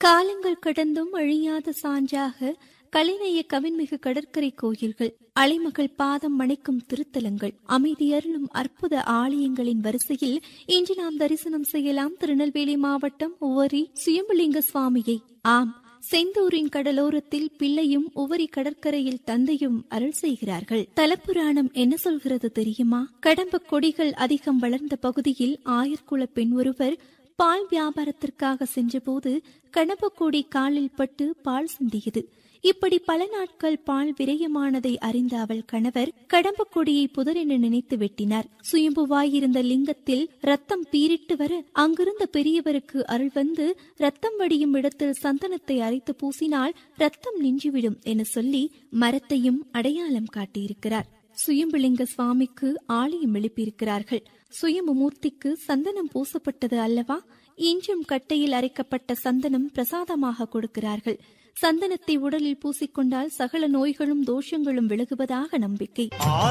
காலங்கள் கடந்தும் அழியாத சான்றாக கலைநேய கவின்மிகு கடற்கரை கோயில்கள் அலைமகள் பாதம் மணிக்கும் திருத்தலங்கள் அமைதியருளும் அற்புத ஆலயங்களின் வரிசையில் இன்று நாம் தரிசனம் செய்யலாம் திருநெல்வேலி மாவட்டம் உவரி சுயம்புலிங்க சுவாமியை ஆம் செந்தூரின் கடலோரத்தில் பிள்ளையும் உவரி கடற்கரையில் தந்தையும் அருள் செய்கிறார்கள் தலப்புராணம் என்ன சொல்கிறது தெரியுமா கடம்ப கொடிகள் அதிகம் வளர்ந்த பகுதியில் ஆயர்குல பெண் ஒருவர் பால் வியாபாரத்திற்காக சென்றபோது கணபக்கோடி காலில் பட்டு பால் சிந்தியது இப்படி பல நாட்கள் பால் விரயமானதை அறிந்த அவள் கணவர் கடம்பக்கொடியை புதரென நினைத்து வெட்டினார் சுயம்புவாயிருந்த லிங்கத்தில் ரத்தம் பீரிட்டு வர அங்கிருந்த பெரியவருக்கு அருள் வந்து ரத்தம் வடியும் இடத்தில் சந்தனத்தை அரைத்து பூசினால் ரத்தம் நின்றுவிடும் என சொல்லி மரத்தையும் அடையாளம் காட்டியிருக்கிறார் சுயம்புலிங்க சுவாமிக்கு ஆலயம் எழுப்பியிருக்கிறார்கள் சுயம்புமூர்த்திக்கு சந்தனம் பூசப்பட்டது அல்லவா இன்றும் கட்டையில் அரைக்கப்பட்ட சந்தனம் பிரசாதமாக கொடுக்கிறார்கள் சந்தனத்தை உடலில் பூசிக்கொண்டால் சகல நோய்களும் தோஷங்களும் விலகுவதாக நம்பிக்கை